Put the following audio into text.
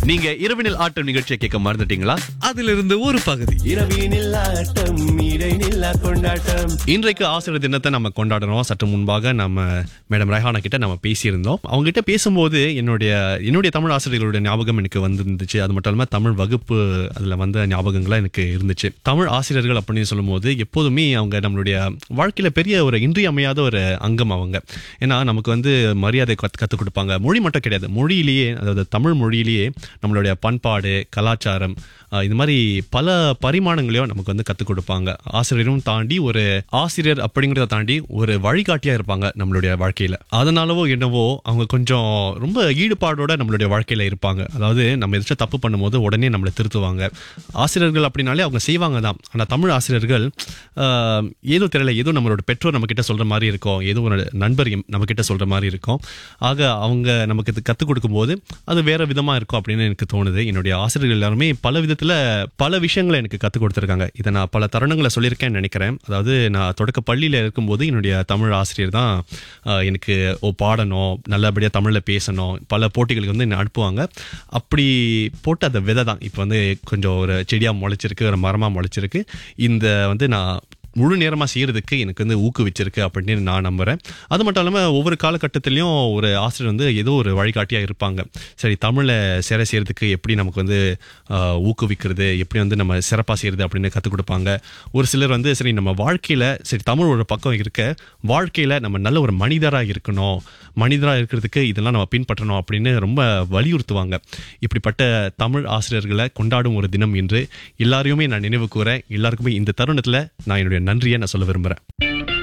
நீங்க இரவினில் ஆட்டம் நிகழ்ச்சியை கேட்க மறந்துட்டீங்களா அதிலிருந்து ஒரு பகுதி இரவினில் ஆட்டம் இடைநில்லா கொண்டாட்டம் இன்றைக்கு ஆசிரியர் தினத்தை நம்ம கொண்டாடுறோம் சற்று முன்பாக நம்ம மேடம் ரெஹானா கிட்ட நம்ம பேசியிருந்தோம் அவங்க கிட்ட பேசும்போது என்னுடைய என்னுடைய தமிழ் ஆசிரியர்களுடைய ஞாபகம் எனக்கு வந்துருந்துச்சு அது மட்டும் இல்லாமல் தமிழ் வகுப்பு அதில் வந்த ஞாபகங்கள்லாம் எனக்கு இருந்துச்சு தமிழ் ஆசிரியர்கள் அப்படின்னு சொல்லும்போது எப்போதுமே அவங்க நம்மளுடைய வாழ்க்கையில பெரிய ஒரு இன்றியமையாத ஒரு அங்கம் அவங்க ஏன்னா நமக்கு வந்து மரியாதை கத்து கற்றுக் கொடுப்பாங்க மொழி மட்டும் கிடையாது மொழியிலேயே அதாவது தமிழ் மொழியிலேயே நம்மளுடைய பண்பாடு கலாச்சாரம் ஆஹ் இது மாதிரி பல பரிமாணங்களையும் நமக்கு வந்து கற்றுக் கொடுப்பாங்க ஆசிரியரும் தாண்டி ஒரு ஆசிரியர் அப்படிங்கிறத தாண்டி ஒரு வழிகாட்டியா இருப்பாங்க நம்மளுடைய வாழ்க்கையில அதனாலவோ என்னவோ அவங்க கொஞ்சம் ரொம்ப ஈடுபாடோட நம்மளுடைய வாழ்க்கையில இருப்பாங்க அதாவது நம்ம எதாச்சும் தப்பு பண்ணும்போது உடனே நம்மளை திருத்துவாங்க ஆசிரியர்கள் அப்படின்னாலே அவங்க செய்வாங்க தான் ஆனா தமிழ் ஆசிரியர்கள் ஆஹ், ஏதோ தெரியல ஏதோ நம்மளோட பெற்றோர் நம்ம கிட்ட சொல்ற மாதிரி இருக்கும் ஏதோ ஒரு நண்பர் எம்- நம்ம கிட்ட சொல்ற மாதிரி இருக்கும் ஆக அவங்க நமக்கு இது கற்றுக் கொடுக்கும்போது அது வேற விதமா இருக்கும் அப்படின்னு எனக்கு தோணுது என்னுடைய ஆசிரியர்கள் எல்லாருமே பல விதத்துல பல விஷயங்களை எனக்கு கற்றுக் கொடுத்துருக்காங்க இதை நான் பல தருணங்களை சொல்லியிருக்கேன்னு நினைக்கிறேன் அதாவது நான் தொடக்க பள்ளியில இருக்கும்போது என்னுடைய தமிழ் ஆசிரியர் தான் ஆஹ், எனக்கு ஓ பாடணும் நல்லபடியா தமிழ்ல பேசணும் பல போட்டிகளுக்கு வந்து என்னை அனுப்புவாங்க அப்படி போட்ட அந்த விதை தான் இப்போ வந்து கொஞ்சம் ஒரு செடியா முளைச்சிருக்கு ஒரு மரமா முளைச்சிருக்கு இந்த வந்து நான் முழு நேரமாக செய்யறதுக்கு எனக்கு வந்து ஊக்குவிச்சிருக்கு அப்படின்னு நான் நம்புறேன் அது மட்டும் இல்லாமல் ஒவ்வொரு காலகட்டத்திலையும் ஒரு ஆசிரியர் வந்து ஏதோ ஒரு வழிகாட்டியாக இருப்பாங்க சரி தமிழை சிறை செய்யறதுக்கு எப்படி நமக்கு வந்து ஆஹ், ஊக்குவிக்கிறது எப்படி வந்து நம்ம சிறப்பாக செய்யறது அப்படின்னு கற்றுக் கொடுப்பாங்க ஒரு சிலர் வந்து சரி நம்ம வாழ்க்கையில் சரி தமிழ் ஒரு பக்கம் இருக்க வாழ்க்கையில் நம்ம நல்ல ஒரு மனிதராக இருக்கணும் மனிதராக இருக்கிறதுக்கு இதெல்லாம் நம்ம பின்பற்றணும் அப்படின்னு ரொம்ப வலியுறுத்துவாங்க இப்படிப்பட்ட தமிழ் ஆசிரியர்களை கொண்டாடும் ஒரு தினம் என்று எல்லாரையுமே நான் நினைவு கூறேன் எல்லாருக்குமே இந்த தருணத்தில் நான் என்னுடைய நன்றியை நான் சொல்ல விரும்புகிறேன்